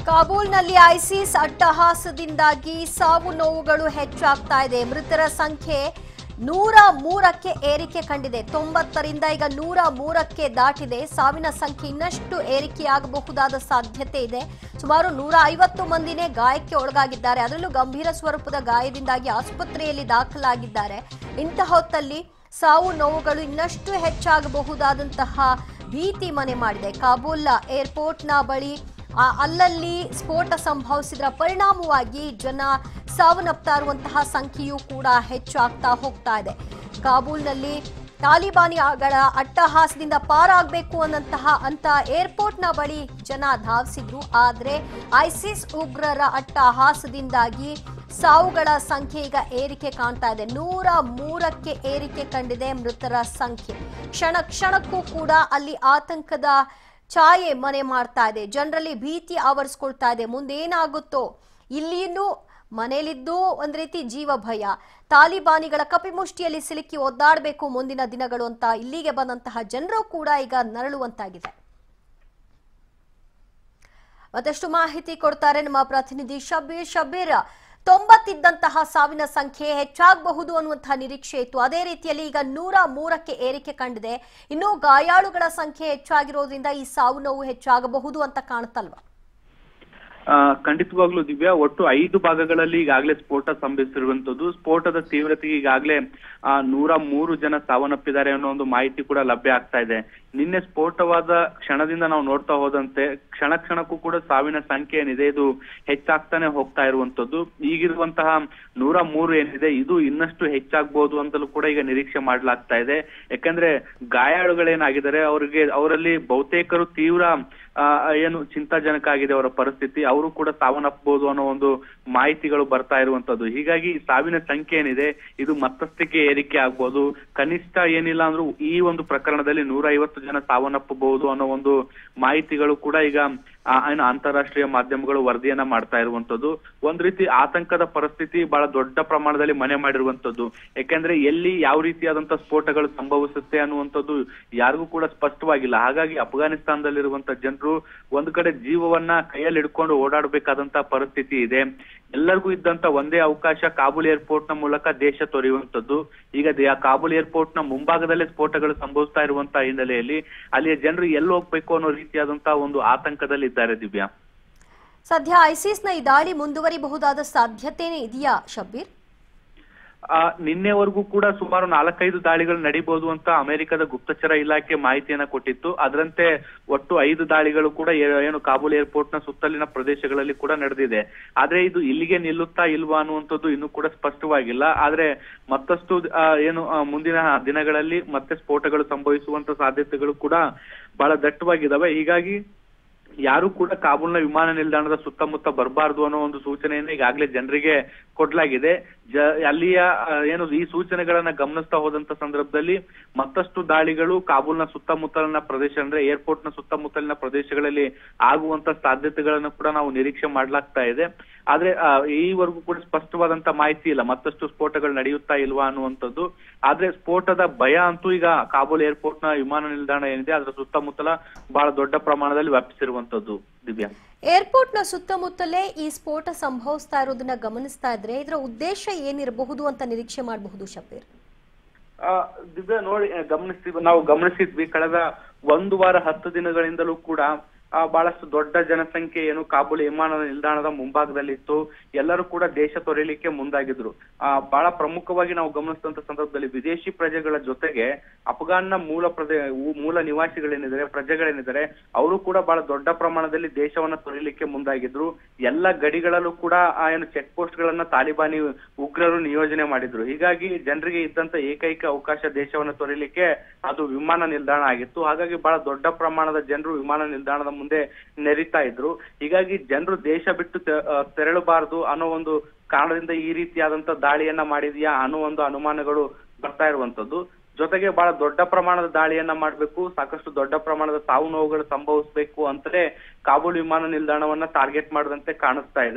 ಕಾಬೂಲ್ನಲ್ಲಿ ISIS ಅಟ್ಟಹಾಸದಿಂದಾಗಿ ಸಾವು ನೋವುಗಳು ಹೆಚ್ಚಾಗ್ತಾ ಇದೆ ಮೃತರ ಸಂಖ್ಯೆ ನೂರ ಮೂರಕ್ಕೆ ಏರಿಕೆ ಕಂಡಿದೆ ತೊಂಬತ್ತರಿಂದ ಈಗ ನೂರ ಮೂರಕ್ಕೆ ದಾಟಿದೆ ಸಾವಿನ ಸಂಖ್ಯೆ ಇನ್ನಷ್ಟು ಏರಿಕೆಯಾಗಬಹುದಾದ ಸಾಧ್ಯತೆ ಇದೆ ಸುಮಾರು ನೂರ ಐವತ್ತು ಮಂದಿನೇ ಗಾಯಕ್ಕೆ ಒಳಗಾಗಿದ್ದಾರೆ ಅದರಲ್ಲೂ ಗಂಭೀರ ಸ್ವರೂಪದ ಗಾಯದಿಂದಾಗಿ ಆಸ್ಪತ್ರೆಯಲ್ಲಿ ದಾಖಲಾಗಿದ್ದಾರೆ ಇಂತಹ ಹೊತ್ತಲ್ಲಿ ಸಾವು ನೋವುಗಳು ಇನ್ನಷ್ಟು ಹೆಚ್ಚಾಗಬಹುದಾದಂತಹ ಭೀತಿ ಮನೆ ಮಾಡಿದೆ ಕಾಬೂಲ್ ಏರ್ಪೋರ್ಟ್ನ ಬಳಿ ಆ ಅಲ್ಲಲ್ಲಿ ಸ್ಫೋಟ ಸಂಭವಿಸಿದ್ರ ಪರಿಣಾಮವಾಗಿ ಜನ ಸಾವನ್ನಪ್ತಾ ಇರುವಂತಹ ಸಂಖ್ಯೆಯೂ ಕೂಡ ಹೆಚ್ಚಾಗ್ತಾ ಹೋಗ್ತಾ ಇದೆ ಕಾಬೂಲ್ನಲ್ಲಿ ತಾಲಿಬಾನಿಗಳ ಅಟ್ಟಹಾಸದಿಂದ ಪಾರಾಗಬೇಕು ಅನ್ನಂತಹ ಅಂತ ಏರ್ಪೋರ್ಟ್ನ ಬಳಿ ಜನ ಧಾವಿಸಿದ್ರು ಆದರೆ ಐಸಿಸ್ ಉಗ್ರರ ಅಟ್ಟಹಾಸದಿಂದಾಗಿ ಸಾವುಗಳ ಸಂಖ್ಯೆ ಈಗ ಏರಿಕೆ ಕಾಣ್ತಾ ಇದೆ ನೂರ ಮೂರಕ್ಕೆ ಏರಿಕೆ ಕಂಡಿದೆ ಮೃತರ ಸಂಖ್ಯೆ ಕ್ಷಣ ಕ್ಷಣಕ್ಕೂ ಕೂಡ ಅಲ್ಲಿ ಆತಂಕದ ಛಾಯೆ ಮನೆ ಮಾಡ್ತಾ ಇದೆ ಜನರಲ್ಲಿ ಭೀತಿ ಆವರಿಸ್ಕೊಳ್ತಾ ಇದೆ ಮುಂದೇನಾಗುತ್ತೋ ಇಲ್ಲಿನೂ ಮನೇಲಿದ್ದು ಒಂದ್ ರೀತಿ ಜೀವ ಭಯ ತಾಲಿಬಾನಿಗಳ ಕಪಿಮುಷ್ಟಿಯಲ್ಲಿ ಸಿಲುಕಿ ಒದ್ದಾಡಬೇಕು ಮುಂದಿನ ದಿನಗಳು ಅಂತ ಇಲ್ಲಿಗೆ ಬಂದಂತಹ ಜನರು ಕೂಡ ಈಗ ನರಳುವಂತಾಗಿದೆ ಮತ್ತಷ್ಟು ಮಾಹಿತಿ ಕೊಡ್ತಾರೆ ನಮ್ಮ ಪ್ರತಿನಿಧಿ ಶಬೀರ್ ಶಬೀರ್ ತೊಂಬತ್ತಿದ್ದಂತಹ ಸಾವಿನ ಸಂಖ್ಯೆ ಹೆಚ್ಚಾಗಬಹುದು ಅನ್ನುವಂತಹ ನಿರೀಕ್ಷೆ ಇತ್ತು ಅದೇ ರೀತಿಯಲ್ಲಿ ಈಗ ನೂರ ಮೂರಕ್ಕೆ ಏರಿಕೆ ಕಂಡಿದೆ ಇನ್ನು ಗಾಯಾಳುಗಳ ಸಂಖ್ಯೆ ಹೆಚ್ಚಾಗಿರೋದ್ರಿಂದ ಈ ಸಾವು ನೋವು ಹೆಚ್ಚಾಗಬಹುದು ಅಂತ ಕಾಣುತ್ತಲ್ವಾ ಆ, ಖಂಡಿತವಾಗ್ಲೂ ದಿವ್ಯಾ ಒಟ್ಟು ಐದು ಭಾಗಗಳಲ್ಲಿ ಈಗಾಗಲೇ ಸ್ಫೋಟ ಸಂಭವಿಸಿರುವಂತದ್ದು ಸ್ಫೋಟದ ತೀವ್ರತೆಗೆ ಈಗಾಗಲೇ ಆ, ನೂರ ಮೂರು ಜನ ಸಾವನ್ನಪ್ಪಿದ್ದಾರೆ ಅನ್ನೋ ಒಂದು ಮಾಹಿತಿ ಕೂಡ ಲಭ್ಯ ಆಗ್ತಾ ಇದೆ ನಿನ್ನೆ ಸ್ಫೋಟವಾದ ಕ್ಷಣದಿಂದ ನಾವು ನೋಡ್ತಾ ಹೋದಂತೆ ಕ್ಷಣ ಕ್ಷಣಕ್ಕೂ ಕೂಡ ಸಾವಿನ ಸಂಖ್ಯೆ ಏನಿದೆ ಇದು ಹೆಚ್ಚಾಗ್ತಾನೆ ಹೋಗ್ತಾ ಇರುವಂತದ್ದು ಈಗಿರುವಂತಹ ನೂರ ಮೂರು ಏನಿದೆ ಇದು ಇನ್ನಷ್ಟು ಹೆಚ್ಚಾಗ್ಬೋದು ಅಂತಲೂ ಕೂಡ ಈಗ ನಿರೀಕ್ಷೆ ಮಾಡ್ಲಾಗ್ತಾ ಇದೆ ಯಾಕಂದ್ರೆ ಗಾಯಾಳುಗಳೇನಾಗಿದ್ದಾರೆ ಅವರಿಗೆ ಅವರಲ್ಲಿ ಬಹುತೇಕರು ತೀವ್ರ ಆ, ಏನು ಚಿಂತಾಜನಕ ಆಗಿದೆ ಅವರ ಪರಿಸ್ಥಿತಿ ಅವರು ಕೂಡ ಸಾವನ್ನಪ್ಪಬಹುದು ಅನ್ನೋ ಒಂದು ಮಾಹಿತಿಗಳು ಬರ್ತಾ ಇರುವಂತದ್ದು ಹೀಗಾಗಿ ಈ ಸಾವಿನ ಸಂಖ್ಯೆ ಏನಿದೆ ಇದು ಮತ್ತಷ್ಟಕ್ಕೆ ಏರಿಕೆ ಆಗ್ಬೋದು ಕನಿಷ್ಠ ಏನಿಲ್ಲ ಅಂದ್ರೂ ಈ ಒಂದು ಪ್ರಕರಣದಲ್ಲಿ ನೂರ ಐವತ್ತು ಜನ ಸಾವನ್ನಪ್ಪಬಹುದು ಅನ್ನೋ ಒಂದು ಮಾಹಿತಿಗಳು ಕೂಡ ಈಗ ಆ, ಏನು ಅಂತಾರಾಷ್ಟ್ರೀಯ ಮಾಧ್ಯಮಗಳು ವರದಿಯನ್ನ ಮಾಡ್ತಾ ಇರುವಂತದ್ದು ಒಂದ್ ರೀತಿ ಆತಂಕದ ಪರಿಸ್ಥಿತಿ ಬಹಳ ದೊಡ್ಡ ಪ್ರಮಾಣದಲ್ಲಿ ಮನೆ ಮಾಡಿರುವಂತದ್ದು ಯಾಕೆಂದ್ರೆ ಎಲ್ಲಿ ಯಾವ ರೀತಿಯಾದಂತ ಸ್ಫೋಟಗಳು ಸಂಭವಿಸುತ್ತೆ ಅನ್ನುವಂಥದ್ದು ಯಾರಿಗೂ ಕೂಡ ಸ್ಪಷ್ಟವಾಗಿಲ್ಲ ಹಾಗಾಗಿ ಅಫ್ಘಾನಿಸ್ತಾನದಲ್ಲಿರುವಂತ ಜನರು ಒಂದು ಕಡೆ ಜೀವವನ್ನ ಕೈಯಲ್ಲಿ ಹಿಡ್ಕೊಂಡು ಓಡಾಡಬೇಕಾದಂತ ಪರಿಸ್ಥಿತಿ ಇದೆ ಎಲ್ಲರಿಗೂ ಇದ್ದಂತ ಒಂದೇ ಅವಕಾಶ ಕಾಬೂಲ್ ಏರ್ಪೋರ್ಟ್ ನ ಮೂಲಕ ದೇಶ ತೊರೆಯುವಂತದ್ದು ಈಗ ದೇ- ಆ ಕಾಬೂಲ್ ಏರ್ಪೋರ್ಟ್ ನ ಮುಂಭಾಗದಲ್ಲೇ ಸ್ಫೋಟಗಳು ಸಂಭವಿಸ್ತಾ ಇರುವಂತ ಹಿನ್ನೆಲೆಯಲ್ಲಿ ಅಲ್ಲಿಯ ಜನರು ಎಲ್ಲಿ ಹೋಗ್ಬೇಕು ಅನ್ನೋ ರೀತಿಯಾದಂತಹ ಒಂದು ಆತಂಕದಲ್ಲಿ ಇದ್ದಾರೆ ದಿವ್ಯಾ ಸದ್ಯ ಐಸಿಸ್ನ ಈ ದಾಳಿ ಮುಂದುವರಿಬಹುದಾದ ಸಾಧ್ಯತೆನೇ ಇದೆಯಾ ಶಬ್ಬೀರ್ ಆ ನಿನ್ನೆವರೆಗೂ ಕೂಡ ಸುಮಾರು ನಾಲ್ಕೈದು ದಾಳಿಗಳು ನಡೀಬಹುದು ಅಂತ ಅಮೆರಿಕದ ಗುಪ್ತಚರ ಇಲಾಖೆ ಮಾಹಿತಿಯನ್ನ ಕೊಟ್ಟಿತ್ತು ಅದರಂತೆ ಒಟ್ಟು ಐದು ದಾಳಿಗಳು ಕೂಡ ಏ- ಏನು ಕಾಬೂಲ್ ಏರ್ಪೋರ್ಟ್ ನ ಸುತ್ತಲಿನ ಪ್ರದೇಶಗಳಲ್ಲಿ ಕೂಡ ನಡೆದಿದೆ ಆದ್ರೆ ಇದು ಇಲ್ಲಿಗೆ ನಿಲ್ಲುತ್ತಾ ಇಲ್ವಾ ಅನ್ನುವಂಥದ್ದು ಇನ್ನೂ ಕೂಡ ಸ್ಪಷ್ಟವಾಗಿಲ್ಲ ಆದ್ರೆ ಮತ್ತಷ್ಟು ಆ, ಏನು ಆ, ಮುಂದಿನ ದಿನಗಳಲ್ಲಿ ಮತ್ತೆ ಸ್ಫೋಟಗಳು ಸಂಭವಿಸುವಂತ ಸಾಧ್ಯತೆಗಳು ಕೂಡ ಬಹಳ ದಟ್ಟವಾಗಿದ್ದಾವೆ ಹೀಗಾಗಿ ಯಾರು ಕೂಡ ಕಾಬೂಲ್ನ ವಿಮಾನ ನಿಲ್ದಾಣದ ಸುತ್ತಮುತ್ತ ಬರಬಾರ್ದು ಅನ್ನೋ ಒಂದು ಸೂಚನೆಯನ್ನ ಈಗಾಗಲೇ ಜನರಿಗೆ ಕೊಡ್ಲಾಗಿದೆ ಜ ಅಲ್ಲಿಯ ಆ, ಏನು ಈ ಸೂಚನೆಗಳನ್ನ ಗಮನಿಸ್ತಾ ಹೋದಂತ ಸಂದರ್ಭದಲ್ಲಿ ಮತ್ತಷ್ಟು ದಾಳಿಗಳು ಕಾಬೂಲ್ನ ಸುತ್ತಮುತ್ತಲಿನ ಪ್ರದೇಶ ಅಂದ್ರೆ ಏರ್ಪೋರ್ಟ್ ನ ಸುತ್ತಮುತ್ತಲಿನ ಪ್ರದೇಶಗಳಲ್ಲಿ ಆಗುವಂತ ಸಾಧ್ಯತೆಗಳನ್ನ ಕೂಡ ನಾವು ನಿರೀಕ್ಷೆ ಮಾಡ್ಲಾಗ್ತಾ ಇದೆ ಆದ್ರೆ ಆ, ಈವರೆಗೂ ಕೂಡ ಸ್ಪಷ್ಟವಾದಂತ ಮಾಹಿತಿ ಇಲ್ಲ ಮತ್ತಷ್ಟು ಸ್ಫೋಟಗಳು ನಡೆಯುತ್ತಾ ಇಲ್ವಾ ಅನ್ನುವಂಥದ್ದು ಆದ್ರೆ ಸ್ಫೋಟದ ಭಯ ಅಂತೂ ಈಗ ಕಾಬೂಲ್ ಏರ್ಪೋರ್ಟ್ ನ ವಿಮಾನ ನಿಲ್ದಾಣ ಏನಿದೆ ಅದರ ಸುತ್ತಮುತ್ತಲ ಬಹಳ ದೊಡ್ಡ ಪ್ರಮಾಣದಲ್ಲಿ ವ್ಯಾಪಿಸಿರುವಂತದ್ದು ದಿವ್ಯಾ ಏರ್ಪೋರ್ಟ್ನ ಸುತ್ತಮುತ್ತಲೇ ಈ ಸ್ಫೋಟ ಸಂಭವಿಸ್ತಾ ಇರೋದನ್ನ ಗಮನಿಸ್ತಾ ಇದ್ರೆ ಇದರ ಉದ್ದೇಶ ಏನಿರಬಹುದು ಅಂತ ನಿರೀಕ್ಷೆ ಮಾಡಬಹುದು ಶಬ್ಬೀರ್ ಆ, ದಿವ್ಯಾ ನೋಡಿ ಆ, ಗಮನಿಸ್ತೀವಿ ನಾವು ಗಮನಿಸಿದ್ವಿ ಕಳೆದ ಒಂದು ವಾರ ಹತ್ತು ದಿನಗಳಿಂದಲೂ ಕೂಡ ಆ, ಬಹಳಷ್ಟು ದೊಡ್ಡ ಜನಸಂಖ್ಯೆ ಏನು ಕಾಬೂಲ್ ವಿಮಾನ ನಿಲ್ದಾಣದ ಮುಂಭಾಗದಲ್ಲಿತ್ತು ಎಲ್ಲರೂ ಕೂಡ ದೇಶ ತೊರೆಯಲಿಕ್ಕೆ ಮುಂದಾಗಿದ್ರು ಆ ಬಹಳ ಪ್ರಮುಖವಾಗಿ ನಾವು ಗಮನಿಸಿದಂತ ಸಂದರ್ಭದಲ್ಲಿ ವಿದೇಶಿ ಪ್ರಜೆಗಳ ಜೊತೆಗೆ ಅಫ್ಘಾನ್ನ ಮೂಲ ಪ್ರದೇ ಊ- ಮೂಲ ನಿವಾಸಿಗಳೇನಿದ್ದಾರೆ ಪ್ರಜೆಗಳೇನಿದ್ದಾರೆ ಅವರು ಕೂಡ ಬಹಳ ದೊಡ್ಡ ಪ್ರಮಾಣದಲ್ಲಿ ದೇಶವನ್ನ ತೊರೆಯಲಿಕ್ಕೆ ಮುಂದಾಗಿದ್ರು ಎಲ್ಲ ಗಡಿಗಳಲ್ಲೂ ಕೂಡ ಆ ಏನು ಚೆಕ್ ಪೋಸ್ಟ್ ಗಳನ್ನ ತಾಲಿಬಾನಿ ಉಗ್ರರು ನಿಯೋಜನೆ ಮಾಡಿದ್ರು ಹೀಗಾಗಿ ಜನರಿಗೆ ಇದ್ದಂತ ಏಕೈಕ ಅವಕಾಶ ದೇಶವನ್ನ ತೊರೆಯಲಿಕ್ಕೆ ಅದು ವಿಮಾನ ನಿಲ್ದಾಣ ಆಗಿತ್ತು ಹಾಗಾಗಿ ಬಹಳ ದೊಡ್ಡ ಪ್ರಮಾಣದ ಜನರು ವಿಮಾನ ನಿಲ್ದಾಣದ ಮುಂದೆ ನೆರಿತಾ ಇದ್ರು ಹೀಗಾಗಿ ಜನರು ದೇಶ ಬಿಟ್ಟು ತೆ- ಆ, ತೆರಳಬಾರದು ಅನ್ನೋ ಒಂದು ಕಾರಣದಿಂದ ಈ ರೀತಿಯಾದಂತ ದಾಳಿಯನ್ನ ಮಾಡಿದ್ಯಾ ಅನ್ನೋ ಒಂದು ಅನುಮಾನಗಳು ಬರ್ತಾ ಇರುವಂತದ್ದು ಜೊತೆಗೆ ಬಹಳ ದೊಡ್ಡ ಪ್ರಮಾಣದ ದಾಳಿಯನ್ನ ಮಾಡ್ಬೇಕು ಸಾಕಷ್ಟು ದೊಡ್ಡ ಪ್ರಮಾಣದ ಸಾವು ನೋವುಗಳು ಸಂಭವಿಸ್ಬೇಕು ಅಂತಲೇ ಕಾಬೂಲ್ ವಿಮಾನ ನಿಲ್ದಾಣವನ್ನ ಟಾರ್ಗೆಟ್ ಮಾಡದಂತೆ ಕಾಣಿಸ್ತಾ ಇದೆ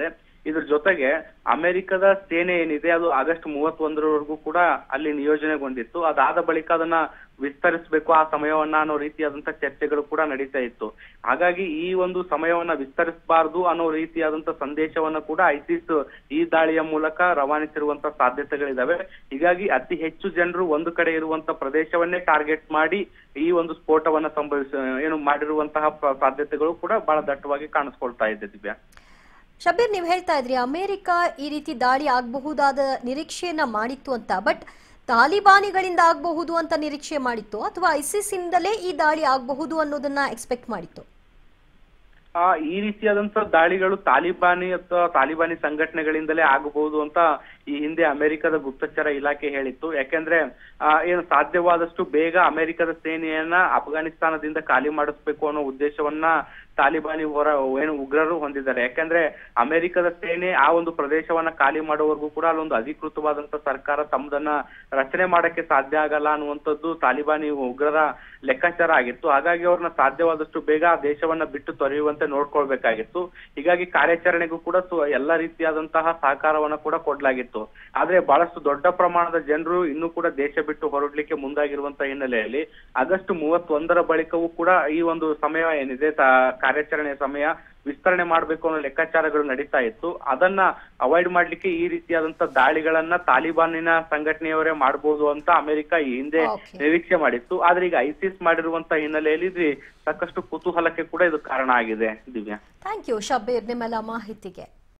ಇದ್ರ ಜೊತೆಗೆ ಅಮೆರಿಕದ ಸೇನೆ ಏನಿದೆ ಅದು ಆಗಸ್ಟ್ ಮೂವತ್ತೊಂದರವರೆಗೂ ಕೂಡ ಅಲ್ಲಿ ನಿಯೋಜನೆಗೊಂಡಿತ್ತು ಅದಾದ ಬಳಿಕ ಅದನ್ನ ವಿಸ್ತರಿಸಬೇಕು ಆ ಸಮಯವನ್ನ ಅನ್ನೋ ರೀತಿಯಾದಂತ ಚರ್ಚೆಗಳು ಕೂಡ ನಡೀತಾ ಇತ್ತು ಹಾಗಾಗಿ ಈ ಒಂದು ಸಮಯವನ್ನ ವಿಸ್ತರಿಸಬಾರದು ಅನ್ನೋ ರೀತಿಯಾದಂತ ಸಂದೇಶವನ್ನ ಕೂಡ ಐಸಿಸ್ ಈ ದಾಳಿಯ ಮೂಲಕ ರವಾನಿಸಿರುವಂತ ಸಾಧ್ಯತೆಗಳಿದಾವೆ ಹೀಗಾಗಿ ಅತಿ ಹೆಚ್ಚು ಜನರು ಒಂದು ಕಡೆ ಇರುವಂತ ಪ್ರದೇಶವನ್ನೇ ಟಾರ್ಗೆಟ್ ಮಾಡಿ ಈ ಒಂದು ಸ್ಫೋಟವನ್ನ ಸಂಭವಿಸ ಏನು ಮಾಡಿರುವಂತಹ ಪ್ರ- ಸಾಧ್ಯತೆಗಳು ಕೂಡ ಬಹಳ ದಟ್ಟವಾಗಿ ಕಾಣಿಸ್ಕೊಳ್ತಾ ಇದೆ ದಿವ್ಯಾ ಶಬೀರ್ ನೀವು ಹೇಳ್ತಾ ಇದ್ರಿ ಅಮೆರಿಕ ಈ ರೀತಿ ದಾಳಿ ಆಗಬಹುದಾದ ನಿರೀಕ್ಷೆಯನ್ನ ಮಾಡಿತ್ತು ಅಂತ ಬಟ್ ತಾಲಿಬಾನಿಗಳಿಂದ ಆಗಬಹುದು ಅಂತ ನಿರೀಕ್ಷೆ ಮಾಡಿತ್ತು ಅಥವಾ ಐಸಿಸ್ ಇಂದಲೇ ಈ ದಾಳಿ ಆಗಬಹುದು ಅನ್ನೋದನ್ನ ಎಕ್ಸ್ಪೆಕ್ಟ್ ಮಾಡಿತ್ತು ಆ ಈ ರೀತಿಯಾದಂತ ದಾಳಿಗಳು ತಾಲಿಬಾನಿ ಅಥವಾ ತಾಲಿಬಾನಿ ಸಂಘಟನೆಗಳಿಂದಲೇ ಆಗಬಹುದು ಅಂತ ಈ ಹಿಂದೆ ಅಮೆರಿಕದ ಗುಪ್ತಚರ ಇಲಾಖೆ ಹೇಳಿತ್ತು ಯಾಕೆಂದ್ರೆ ಆ, ಏನು ಸಾಧ್ಯವಾದಷ್ಟು ಬೇಗ ಅಮೆರಿಕದ ಸೇನೆಯನ್ನ ಅಫ್ಘಾನಿಸ್ತಾನದಿಂದ ಖಾಲಿ ಮಾಡಿಸ್ಬೇಕು ಅನ್ನೋ ಉದ್ದೇಶವನ್ನ ತಾಲಿಬಾನಿ ಹೊರ ಏನು ಉಗ್ರರು ಹೊಂದಿದ್ದಾರೆ ಯಾಕಂದ್ರೆ ಅಮೆರಿಕದ ಸೇನೆ ಆ ಒಂದು ಪ್ರದೇಶವನ್ನ ಖಾಲಿ ಮಾಡುವವರೆಗೂ ಕೂಡ ಅಲ್ಲೊಂದು ಅಧಿಕೃತವಾದಂತ ಸರ್ಕಾರ ತಮ್ಮದನ್ನ ರಚನೆ ಮಾಡಕ್ಕೆ ಸಾಧ್ಯ ಆಗಲ್ಲ ಅನ್ನುವಂಥದ್ದು ತಾಲಿಬಾನಿ ಉಗ್ರರ ಲೆಕ್ಕಾಚಾರ ಆಗಿತ್ತು ಹಾಗಾಗಿ ಅವ್ರನ್ನ ಸಾಧ್ಯವಾದಷ್ಟು ಬೇಗ ಆ ದೇಶವನ್ನ ಬಿಟ್ಟು ತೊರೆಯುವಂತೆ ನೋಡ್ಕೊಳ್ಬೇಕಾಗಿತ್ತು ಹೀಗಾಗಿ ಕಾರ್ಯಾಚರಣೆಗೂ ಕೂಡ ಸು- ಎಲ್ಲ ರೀತಿಯಾದಂತಹ ಸಹಕಾರವನ್ನ ಕೂಡ ಕೊಡ್ಲಾಗಿತ್ತು ಆದ್ರೆ ಬಹಳಷ್ಟು ದೊಡ್ಡ ಪ್ರಮಾಣದ ಜನರು ಇನ್ನೂ ಕೂಡ ದೇಶ ಬಿಟ್ಟು ಹೊರಡ್ಲಿಕ್ಕೆ ಮುಂದಾಗಿರುವಂತ ಹಿನ್ನೆಲೆಯಲ್ಲಿ ಆಗಸ್ಟ್ ಮೂವತ್ತೊಂದರ ಬಳಿಕವೂ ಕೂಡ ಈ ಒಂದು ಸಮಯ ಏನಿದೆ ತ- ಕಾರ್ಯಾಚರಣೆಯ ಸಮಯ ವಿಸ್ತರಣೆ ಮಾಡಬೇಕು ಅನ್ನೋ ಲೆಕ್ಕಾಚಾರಗಳು ನಡೀತಾ ಇತ್ತು ಅದನ್ನ ಅವಾಯ್ಡ್ ಮಾಡ್ಲಿಕ್ಕೆ ಈ ರೀತಿಯಾದಂತ ದಾಳಿಗಳನ್ನ ತಾಲಿಬಾನಿನ ಸಂಘಟನೆಯವರೇ ಮಾಡಬಹುದು ಅಂತ ಅಮೆರಿಕ ಈ ಹಿಂದೆ Okay. ನಿರೀಕ್ಷೆ ಮಾಡಿತ್ತು ಆದ್ರೆ ಈಗ ಐಸಿಸ್ ಮಾಡಿರುವಂತ ಹಿನ್ನೆಲೆಯಲ್ಲಿ ಇದು ಸಾಕಷ್ಟು ಕುತೂಹಲಕ್ಕೆ ಕೂಡ ಇದು ಕಾರಣ ಆಗಿದೆ ದಿವ್ಯಾ ಥ್ಯಾಂಕ್ ಯು ಶಬೀರ್ ನಿಮ್ಮೆಲ್ಲ ಮಾಹಿತಿಗೆ